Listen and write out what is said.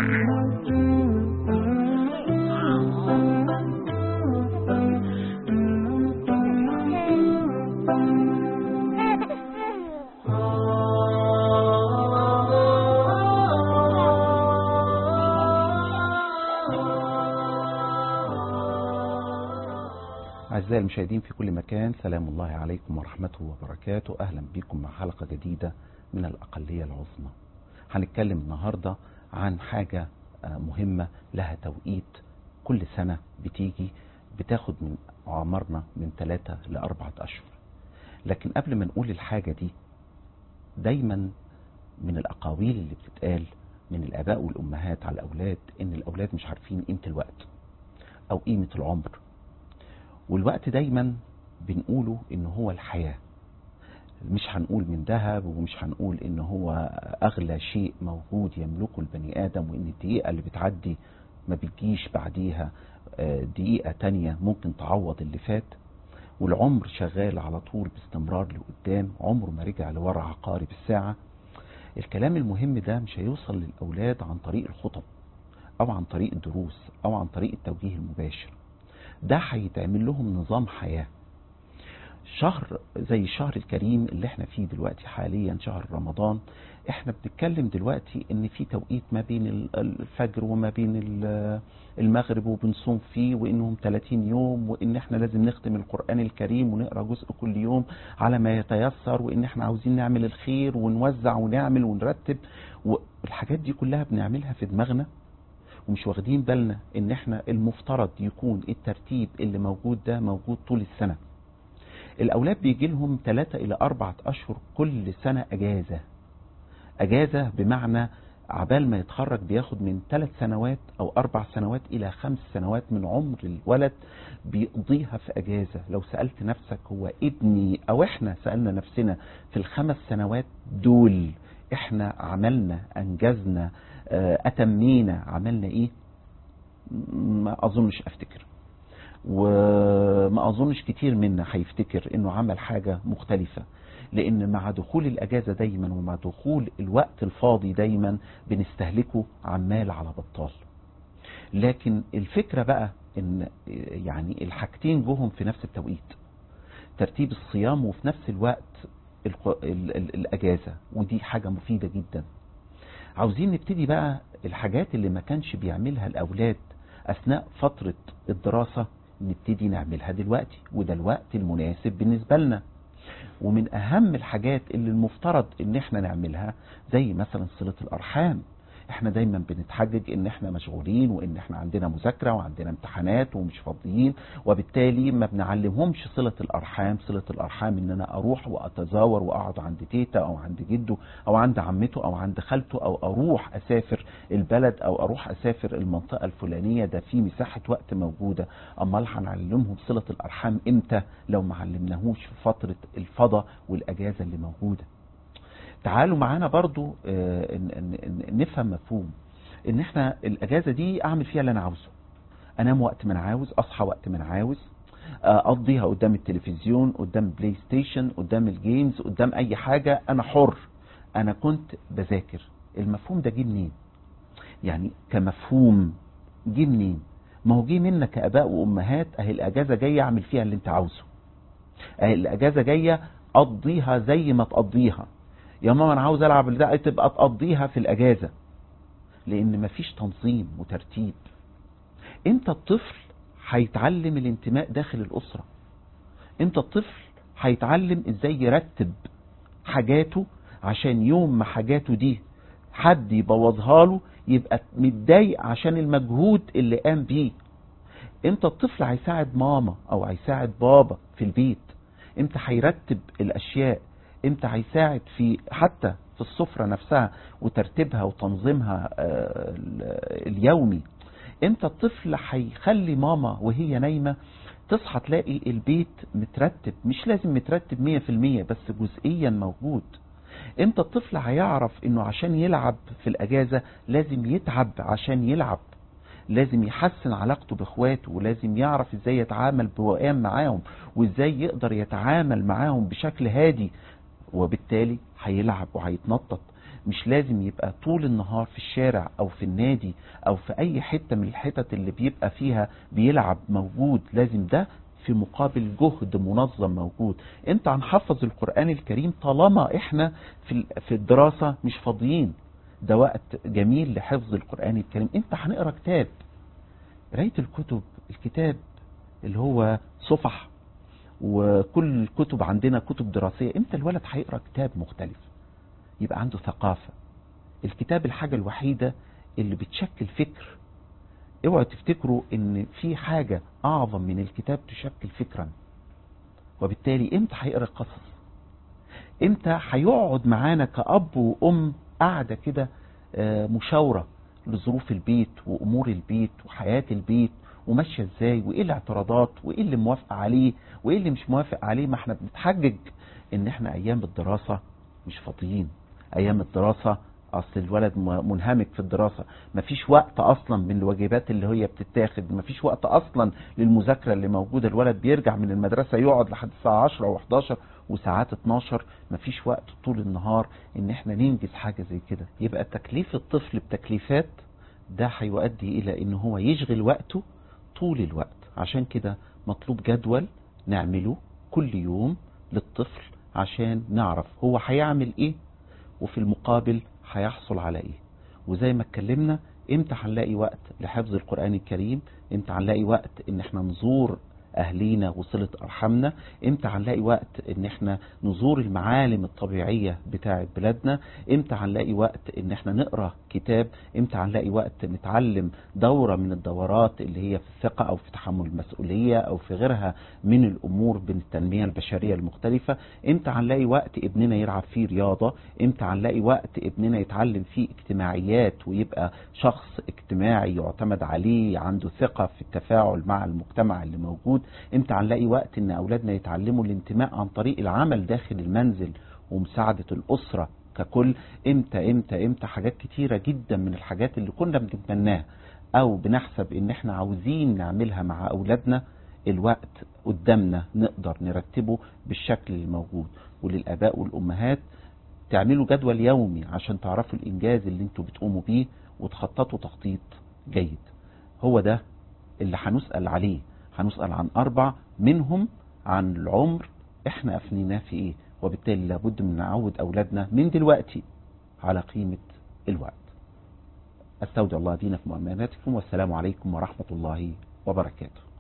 أعزائي المشاهدين في كل مكان سلام الله عليكم ورحمته وبركاته أهلا بكم مع حلقة جديدة من الأقلية العظمى هنتكلم النهاردة عن حاجة مهمة لها توقيت كل سنة بتيجي بتاخد من عمرنا من ثلاثة لأربعة أشهر لكن قبل ما نقول الحاجة دي دايما من الأقاويل اللي بتتقال من الآباء والأمهات على الأولاد إن الأولاد مش عارفين قيمة الوقت أو قيمة العمر والوقت دايما بنقوله ان هو الحياة مش هنقول من ذهب ومش هنقول ان هو اغلى شيء موجود يملكه البني ادم وان الدقيقة اللي بتعدي ما بتجيش بعديها دقيقة تانية ممكن تعوض اللي فات والعمر شغال على طول باستمرار لقدام عمره ما رجع لورا عقارب الساعة الكلام المهم ده مش هيوصل للأولاد عن طريق الخطب أو عن طريق الدروس أو عن طريق التوجيه المباشر ده هيتعمل لهم نظام حياة شهر زي الشهر الكريم اللي احنا فيه دلوقتي حاليا شهر رمضان احنا بنتكلم دلوقتي ان في توقيت ما بين الفجر وما بين المغرب وبنصوم فيه وانهم 30 يوم وان احنا لازم نختم القرآن الكريم ونقرأ جزء كل يوم على ما يتيسر وان احنا عاوزين نعمل الخير ونوزع ونعمل ونرتب والحاجات دي كلها بنعملها في دماغنا ومش واخدين بالنا ان احنا المفترض يكون الترتيب اللي موجود ده موجود طول السنة الاولاد بيجي لهم 3 الى 4 اشهر كل سنة اجازة اجازة بمعنى عبال ما يتخرج بياخد من 3 سنوات او 4 سنوات الى 5 سنوات من عمر الولد بيقضيها في اجازة لو سألت نفسك هو ابني او احنا سألنا نفسنا في الخمس سنوات دول احنا عملنا انجزنا اتمينا عملنا ايه ما اظنش افتكر وما اظنش كتير منا هيفتكر انه عمل حاجة مختلفة لان مع دخول الاجازة دايما ومع دخول الوقت الفاضي دايما بنستهلكه عمال على بطال لكن الفكرة بقى ان يعني الحاجتين جوهم في نفس التوقيت ترتيب الصيام وفي نفس الوقت الاجازة ودي حاجة مفيدة جدا عاوزين نبتدي بقى الحاجات اللي ما كانش بيعملها الأولاد أثناء فترة الدراسة نبتدي نعملها دلوقتي وده الوقت المناسب بالنسبة لنا ومن أهم الحاجات اللي المفترض إن احنا نعملها زي مثلا صلة الأرحام احنا دايما بنتحجج ان احنا مشغولين وان احنا عندنا مذاكرة وعندنا امتحانات ومش فاضيين وبالتالي ما بنعلمهمش صلة الارحام صلة الارحام ان انا اروح واتزاور واقعد عند تيتا او عند جده او عند عمته او عند خالته او اروح اسافر البلد او اروح اسافر المنطقة الفلانية ده في مساحة وقت موجودة امال هنعلمهم صلة الارحام امتى لو ما علمناهوش في فترة الفضا والاجازة اللي موجودة تعالوا معانا برضو نفهم مفهوم ان احنا الاجازة دي اعمل فيها اللي انا عاوزه انام وقت ما انا عاوز اصحى وقت ما انا عاوز اقضيها قدام التلفزيون قدام بلاي ستيشن قدام الجيمز قدام اي حاجة انا حر انا كنت بذاكر المفهوم ده جه منين يعني كمفهوم جه منين ما هو جه منا كاباء وامهات اهي الاجازة جاية اعمل فيها اللي انت عاوزه اهي الاجازة جاية قضيها زي ما تقضيها يا ماما انا عاوز العب ده تبقى تقضيها في الاجازة لان مفيش تنظيم وترتيب امتى الطفل هيتعلم الانتماء داخل الاسرة امتى الطفل هيتعلم ازاي يرتب حاجاته عشان يوم ما حاجاته دي حد يبوظها له يبقى متضايق عشان المجهود اللي قام بيه امتى الطفل هيساعد ماما او هيساعد بابا في البيت امتى هيرتب الاشياء امتى هيساعد في حتى في السفرة نفسها وترتيبها وتنظيمها اليومي امتى الطفل هيخلي ماما وهي نايمة تصحى تلاقي البيت مترتب مش لازم مترتب مية في المية بس جزئيا موجود امتى الطفل هيعرف انه عشان يلعب في الاجازة لازم يتعب عشان يلعب لازم يحسن علاقته باخواته ولازم يعرف ازاي يتعامل بوئام معاهم وازاي يقدر يتعامل معاهم بشكل هادي وبالتالي هيلعب وهيتنطط مش لازم يبقى طول النهار في الشارع او في النادي او في اي حتة من الحتت اللي بيبقى فيها بيلعب موجود لازم ده في مقابل جهد منظم موجود انت هنحفظ القرآن الكريم طالما احنا في في الدراسة مش فاضيين ده وقت جميل لحفظ القرآن الكريم انت هنقرا كتاب قراية الكتب الكتاب اللي هو صفح وكل الكتب عندنا كتب دراسية امتى الولد هيقرا كتاب مختلف يبقى عنده ثقافة الكتاب الحاجة الوحيدة اللي بتشكل فكر اوعوا تفتكروا ان في حاجة اعظم من الكتاب تشكل فكرا وبالتالي امتى هيقرا القصص امتى هيقعد معانا كأب وأم قاعدة كده مشاورة لظروف البيت وأمور البيت وحياة البيت وماشية ازاي وايه الاعتراضات وايه اللي موافق عليه وايه اللي مش موافق عليه ما احنا بنتحجج ان احنا ايام الدراسة مش فاضيين ايام الدراسة اصل الولد منهمك في الدراسة مفيش وقت اصلا من الواجبات اللي هي بتتاخد مفيش وقت اصلا للمذاكرة اللي موجودة الولد بيرجع من المدرسة يقعد لحد الساعة 10 او 11 وساعات 12 مفيش وقت طول النهار ان احنا ننجز حاجة زي كده يبقى تكليف الطفل بتكليفات ده هيؤدي الى ان هو يشغل وقته طول الوقت عشان كده مطلوب جدول نعمله كل يوم للطفل عشان نعرف هو هيعمل ايه وفي المقابل هيحصل على ايه وزي ما اتكلمنا امتى هنلاقي وقت لحفظ القرآن الكريم امتى هنلاقي وقت ان احنا نزور اهلينا وصلة ارحامنا امتى هنلاقي وقت ان احنا نزور المعالم الطبيعية بتاعة بلادنا امتى هنلاقي وقت ان احنا نقرأ كتاب امتى هنلاقي وقت نتعلم دورة من الدورات اللي هي في الثقة او في تحمل المسؤولية او في غيرها من الامور بين التنمية البشرية المختلفة امتى هنلاقي وقت ابننا يلعب فيه رياضة امتى هنلاقي وقت ابننا يتعلم فيه اجتماعيات ويبقى شخص اجتماعي يعتمد عليه عنده ثقة في التفاعل مع المجتمع اللي موجود امتى هنلاقي وقت ان اولادنا يتعلموا الانتماء عن طريق العمل داخل المنزل ومساعدة الاسرة ككل امتى امتى امتى حاجات كتيرة جدا من الحاجات اللي كنا بنتمناها او بنحسب ان احنا عاوزين نعملها مع اولادنا الوقت قدامنا نقدر نرتبه بالشكل الموجود وللاباء والامهات تعملوا جدول يومي عشان تعرفوا الانجاز اللي انتوا بتقوموا بيه وتخططوا تخطيط جيد هو ده اللي هنسأل عليه هنسأل عن أربع منهم عن العمر احنا أفنيناه في ايه وبالتالي لابد من نعود أولادنا من دلوقتي على قيمة الوقت استودع الله دينكم وأماناتكم والسلام عليكم ورحمة الله وبركاته